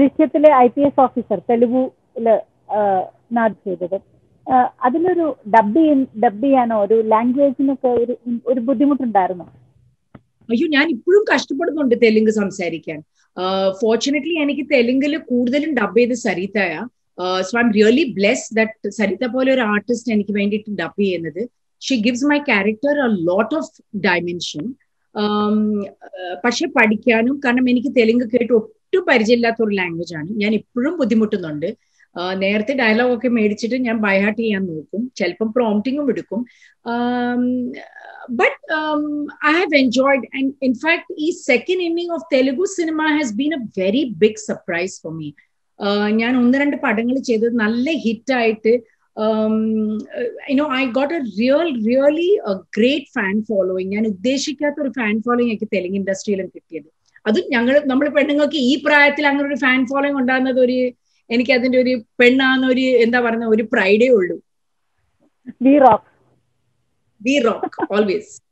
ദൃശ്യത്തിലെ I P S officer തെലുഗുല് നാട് ചെയ്തത് ആ, അതിലൊരു ഡബ് ഡബ് ചെയ്യാനോ ഒരു ലാംഗ്വേജിനൊക്കെ ഒരു ഒരു ബുദ്ധിമുട്ടുണ്ടായിരുന്നു അയ്യോ ഞാൻ ഇപ്പോഴും കഷ്ടപ്പെടുന്നുണ്ട് തെലുങ്ക് സംസാരിക്കാൻ ഫോർച്ചുനേറ്റ്ലി എനിക്ക് തെലുങ്കിൽ കൂടുതലും ഡബ് ചെയ്ത് സരിതയ so I'm really bless that Saritha പോലെ ഒരു ആർട്ടിസ്റ്റ് എനിക്ക് വേണ്ടിയിട്ട് ഡബ് ചെയ്യുന്നത് she gives my character a lot of dimension പക്ഷെ പഠിക്കാനും കാരണം എനിക്ക് തെലുങ്ക് കേട്ട് ഒട്ടും പരിചയമില്ലാത്ത ഒരു ലാംഗ്വേജ് ആണ് ഞാൻ ഇപ്പോഴും ബുദ്ധിമുട്ടുന്നുണ്ട് ആ, നേരത്തെ ഡയലോഗ് ഒക്കെ മേടിച്ചിട്ട് ഞാൻ ബൈഹാർട്ട് ചെയ്യാൻ നോക്കും ചിലപ്പം പ്രോംപ്റ്റിങ്ങും എടുക്കും but I have enjoyed and in fact ഈ second inning of Telugu cinema has been a very big surprise for me ഞാൻ ഒന്ന് രണ്ട് പടങ്ങൾ ചെയ്തത് നല്ല ഹിറ്റായിട്ട് you know I got a real really great fan following ഞാൻ ഉദ്ദേശിക്കാത്ത ഒരു ഫാൻ ഫോളോയിങ് എനിക്ക് തെലുങ്ക് ഇൻഡസ്ട്രിയിലും കിട്ടിയത് അത് ഞങ്ങൾ നമ്മൾ പെണ്ണുങ്ങൾക്ക് ഈ പ്രായത്തിൽ അങ്ങനെ ഒരു ഫാൻ ഫോളോയിങ് ഉണ്ടാകുന്നത് ഒരു എനിക്ക് അതിന്റെ ഒരു പെണ്ണാന്ന് ഒരു എന്താ പറയുന്ന ഒരു പ്രൈഡേ ഉള്ളൂ we rock we rock always